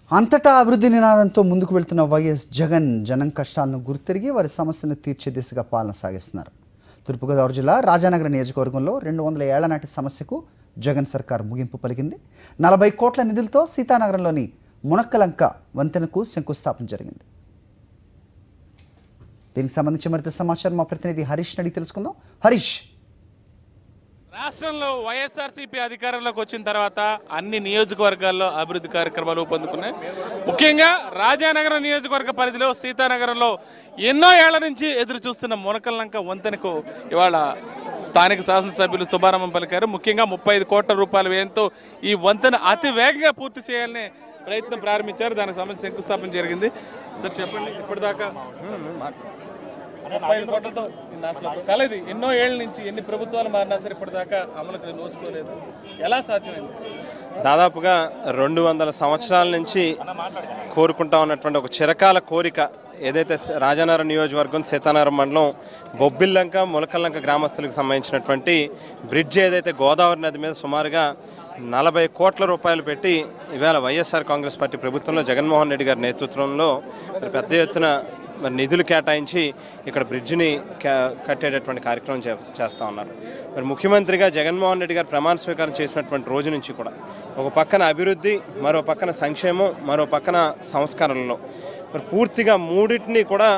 అంతటా అభివృద్ధి నినాదంతో ముందుకు వెళ్తున్న వైఎస్ జగన్ జనం కష్టాలను గుర్తిరిగి వారి సమస్యలను తీర్చే దిశగా పాలన సాగిస్తున్నారు తూర్పుగోదావరి జిల్లా రాజానగర నియోజకవర్గంలో రెండు వందల ఏళ్ల నాటి సమస్యకు జగన్ సర్కార్ ముగింపు పలికింది నలభై కోట్ల నిధులతో సీతానగరంలోని మునక్కలంక వంతెనకు శంకుస్థాపన జరిగింది దీనికి సంబంధించి మరింత సమాచారం మా ప్రతినిధి హరీష్ అడిగి తెలుసుకుందాం హరీష్ రాష్ట్రంలో వైఎస్ఆర్సీపీ అధికారంలోకి వచ్చిన తర్వాత అన్ని నియోజకవర్గాల్లో అభివృద్ధి కార్యక్రమాలు పొందుకున్నాయి ముఖ్యంగా రాజానగరం నియోజకవర్గ పరిధిలో సీతానగరంలో ఎన్నో ఏళ్ల నుంచి ఎదురు చూస్తున్న మునకల్లంక వంతెనకు ఇవాళ స్థానిక శాసనసభ్యులు శుభారంభం పలికారు ముఖ్యంగా ముప్పై ఐదు కోట్ల రూపాయల వ్యయంతో ఈ వంతెన అతి వేగంగా పూర్తి చేయాలనే ప్రయత్నం ప్రారంభించారు దానికి సంబంధించి శంకుస్థాపన జరిగింది సార్ చెప్పండి ఇప్పటిదాకా ముప్పై ఐదు కోట్లతో నిన్న అసలు కల ఇది ఎన్నో ఏళ్ళ నుంచి ఎన్ని ప్రభుత్వాలు మారినా సరే ఇప్పటిదాకా అమలుకి నోచుకోలేదు ఎలా సాధ్యమైంది దాదాపుగా రెండు వందల సంవత్సరాల నుంచి కోరుకుంటా ఉన్నటువంటి ఒక చిరకాల కోరిక ఏదైతే స- రాజానగరం నియోజకవర్గం సీతానగరం మండలం బొబ్బిల్లంక ములకల్లంక గ్రామస్తులకు సంబంధించినటువంటి బ్రిడ్జ్ ఏదైతే గోదావరి నది మీద సుమారుగా నలభై కోట్ల రూపాయలు పెట్టి ఇవాళ వైఎస్ఆర్ కాంగ్రెస్ పార్టీ ప్రభుత్వంలో జగన్మోహన్ రెడ్డి గారి నేతృత్వంలో మరి పెద్ద ఎత్తున మరి నిధులు కేటాయించి ఇక్కడ బ్రిడ్జిని క- కట్టేటటువంటి కార్యక్రమం చే చేస్తూ ఉన్నారు మరి ముఖ్యమంత్రిగా జగన్మోహన్ రెడ్డి గారు ప్రమాణ స్వీకారం చేసినటువంటి రోజు నుంచి కూడా ఒక పక్కన అభివృద్ధి మరో పక్కన సంక్షేమం మరో పక్కన సంస్కరణలు మరి పూర్తిగా మూడింటిని కూడా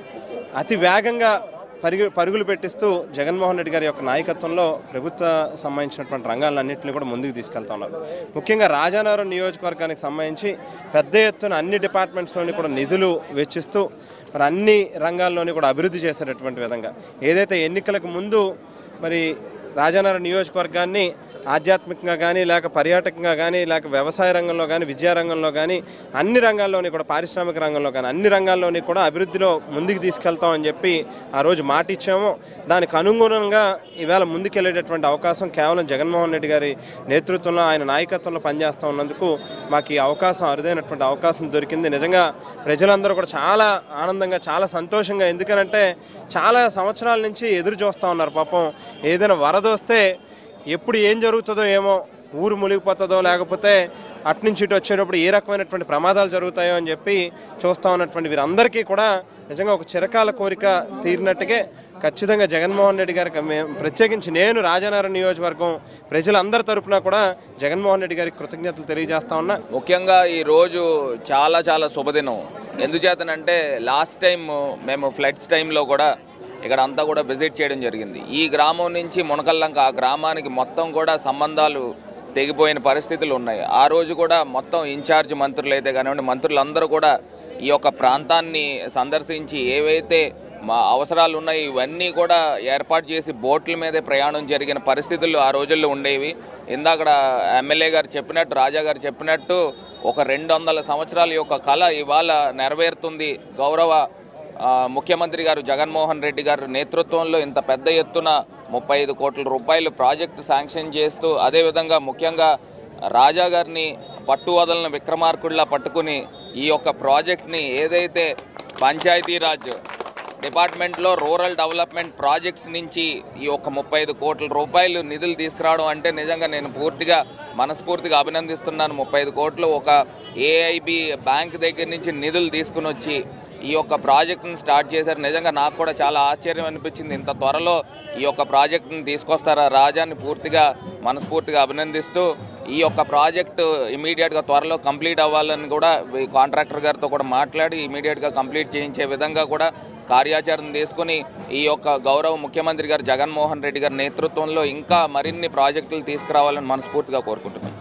అతి వేగంగా పరుగు పరుగులు పెట్టిస్తూ జగన్మోహన్ రెడ్డి గారి యొక్క నాయకత్వంలో ప్రభుత్వ సంబంధించినటువంటి రంగాలన్నింటినీ కూడా ముందుకు తీసుకెళ్తా ఉన్నారు ముఖ్యంగా రాజానగరం నియోజకవర్గానికి సంబంధించి పెద్ద ఎత్తున అన్ని డిపార్ట్మెంట్స్లోని కూడా నిధులు వెచ్చిస్తూ మరి అన్ని రంగాల్లోని కూడా అభివృద్ధి చేసేటటువంటి విధంగా ఏదైతే ఎన్నికలకు ముందు మరి రాజానగరం నియోజకవర్గాన్ని ఆధ్యాత్మికంగా కానీ లేక పర్యాటకంగా కానీ లేక వ్యవసాయ రంగంలో కానీ విద్యా రంగంలో కానీ అన్ని రంగాల్లోని కూడా పారిశ్రామిక రంగంలో కానీ అన్ని రంగాల్లోని కూడా అభివృద్ధిలో ముందుకు తీసుకెళ్తామని చెప్పి ఆ రోజు మాట ఇచ్చాము దానికి అనుగుణంగా ఈవేళ ముందుకెళ్ళేటటువంటి అవకాశం కేవలం జగన్మోహన్ రెడ్డి గారి నేతృత్వంలో ఆయన నాయకత్వంలో పనిచేస్తూ ఉన్నందుకు మాకు ఈ అవకాశం అరుదైనటువంటి అవకాశం దొరికింది నిజంగా ప్రజలందరూ కూడా చాలా ఆనందంగా చాలా సంతోషంగా ఎందుకనంటే చాలా సంవత్సరాల నుంచి ఎదురు చూస్తూ ఉన్నారు పాపం ఏదైనా వరద వస్తే ఎప్పుడు ఏం జరుగుతుందో ఏమో ఊరు మునిగిపోతుందో లేకపోతే అట్నుంచి ఇటు వచ్చేటప్పుడు ఏ రకమైనటువంటి ప్రమాదాలు జరుగుతాయో అని చెప్పి చూస్తూ ఉన్నటువంటి వీరందరికీ కూడా నిజంగా ఒక చిరకాల కోరిక తీరినట్టుగా ఖచ్చితంగా జగన్మోహన్ రెడ్డి గారికి మేము ప్రత్యేకించి నేను రాజానగరం నియోజకవర్గం ప్రజలందరి తరపున కూడా జగన్మోహన్ రెడ్డి గారికి కృతజ్ఞతలు తెలియజేస్తా ఉన్నా ముఖ్యంగా ఈ రోజు చాలా చాలా శుభదినం ఎందుచేతనంటే లాస్ట్ టైం మేము ఫ్లడ్స్ టైంలో కూడా ఇక్కడ అంతా కూడా విజిట్ చేయడం జరిగింది ఈ గ్రామం నుంచి మునకల్లంక ఆ గ్రామానికి మొత్తం కూడా సంబంధాలు తెగిపోయిన పరిస్థితులు ఉన్నాయి ఆ రోజు కూడా మొత్తం ఇన్ఛార్జ్ మంత్రులు అయితే కానివ్వండి మంత్రులందరూ కూడా ఈ యొక్క ప్రాంతాన్ని సందర్శించి ఏవైతే మా అవసరాలు ఉన్నాయి ఇవన్నీ కూడా ఏర్పాటు చేసి బోట్ల మీదే ప్రయాణం జరిగిన పరిస్థితులు ఆ రోజుల్లో ఉండేవి ఇందాక ఎమ్మెల్యే గారు చెప్పినట్టు రాజా గారు చెప్పినట్టు ఒక రెండు వందల సంవత్సరాల యొక్క కళ ఇవాళ నెరవేరుతుంది గౌరవ ఆ, ముఖ్యమంత్రి గారు జగన్మోహన్ రెడ్డి గారి నేతృత్వంలో ఇంత పెద్ద ఎత్తున ముప్పై ఐదు కోట్ల రూపాయలు ప్రాజెక్టు శాంక్షన్ చేస్తూ అదేవిధంగా ముఖ్యంగా రాజా గారిని పట్టు వదలని విక్రమార్కుడిలా పట్టుకుని ఈ యొక్క ప్రాజెక్ట్ని ఏదైతే పంచాయతీరాజ్ డిపార్ట్మెంట్లో రూరల్ డెవలప్మెంట్ ప్రాజెక్ట్స్ నుంచి ఈ యొక్క ముప్పై ఐదు కోట్ల రూపాయలు నిధులు తీసుకురావడం అంటే నిజంగా నేను పూర్తిగా మనస్ఫూర్తిగా అభినందిస్తున్నాను ముప్పై ఐదు కోట్లు ఒక ఏఐబి బ్యాంక్ దగ్గర నుంచి నిధులు తీసుకుని వచ్చి ఈ యొక్క ప్రాజెక్ట్ని స్టార్ట్ చేశారు నిజంగా నాకు కూడా చాలా ఆశ్చర్యం అనిపించింది ఇంత త్వరలో ఈ యొక్క ప్రాజెక్ట్ని తీసుకొస్తారా రాజాని పూర్తిగా మనస్ఫూర్తిగా అభినందిస్తూ ఈ యొక్క ప్రాజెక్టు ఇమీడియట్గా త్వరలో కంప్లీట్ అవ్వాలని కూడా ఈ కాంట్రాక్టర్ గారితో కూడా మాట్లాడి ఇమీడియట్గా కంప్లీట్ చేయించే విధంగా కూడా కార్యాచరణ తీసుకుని ఈ యొక్క గౌరవ ముఖ్యమంత్రి గారు జగన్మోహన్ రెడ్డి గారి నేతృత్వంలో ఇంకా మరిన్ని ప్రాజెక్టులు తీసుకురావాలని మనస్ఫూర్తిగా కోరుకుంటున్నాను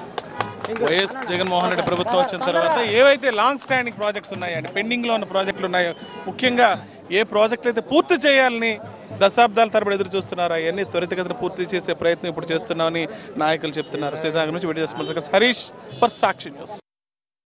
వైఎస్ జగన్మోహన్ రెడ్డి ప్రభుత్వం వచ్చిన తర్వాత ఏవైతే లాంగ్ స్టాండింగ్ ప్రాజెక్ట్స్ ఉన్నాయో అంటే పెండింగ్లో ఉన్న ప్రాజెక్టులు ఉన్నాయో ముఖ్యంగా ఏ ప్రాజెక్టులు అయితే పూర్తి చేయాలని దశాబ్దాల తరబడి ఎదురు చూస్తున్నారో అవన్నీ త్వరితగతిన పూర్తి చేసే ప్రయత్నం ఇప్పుడు చేస్తున్నామని నాయకులు చెప్తున్నారు సీతాంగ నుంచి video Harish for Sakshi news